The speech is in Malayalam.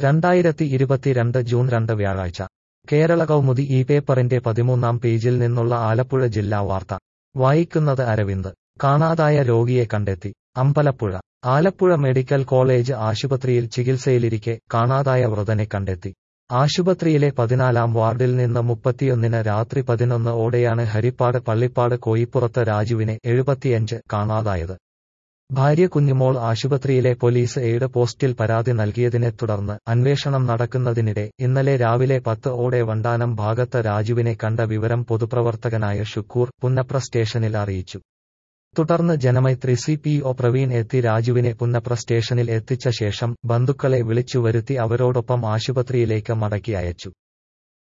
രണ്ടായിരത്തി ഇരുപത്തിരണ്ട് ജൂൺ രണ്ട് വ്യാഴാഴ്ച കേരള കൗമുദി ഈ പേപ്പറിന്റെ പതിമൂന്നാം പേജിൽ നിന്നുള്ള ആലപ്പുഴ ജില്ലാ വാർത്ത വായിക്കുന്നത് അരവിന്ദ് കാണാതായ രോഗിയെ കണ്ടെത്തി അമ്പലപ്പുഴ ആലപ്പുഴ മെഡിക്കൽ കോളേജ് ആശുപത്രിയിൽ ചികിത്സയിലിരിക്കെ കാണാതായ വൃതനെ കണ്ടെത്തി ആശുപത്രിയിലെ പതിനാലാം വാർഡിൽ നിന്ന് മുപ്പത്തിയൊന്നിന് രാത്രി പതിനൊന്ന് ഓടെയാണ് ഹരിപ്പാട് പള്ളിപ്പാട് കോയിപ്പുറത്ത് രാജുവിനെ എഴുപത്തിയഞ്ച് കാണാതായത് ഭാര്യ കുഞ്ഞുമോൾ ആശുപത്രിയിലെ പോലീസ് എയ്ഡ് പോസ്റ്റിൽ പരാതി നൽകിയതിനെ തുടർന്ന് അന്വേഷണം നടക്കുന്നതിനിടെ ഇന്നലെ രാവിലെ പത്ത് ഓടെ വണ്ടാനം ഭാഗത്ത് രാജുവിനെ കണ്ട വിവരം പൊതുപ്രവർത്തകനായ ഷുക്കൂർ പുന്നപ്ര സ്റ്റേഷനിൽ അറിയിച്ചു തുടർന്ന് Janamaithri C P O Praveen എത്തി രാജുവിനെ പുന്നപ്ര സ്റ്റേഷനിൽ എത്തിച്ച ശേഷം ബന്ധുക്കളെ വിളിച്ചു വരുത്തി അവരോടൊപ്പം ആശുപത്രിയിലേക്ക് മടക്കി അയച്ചു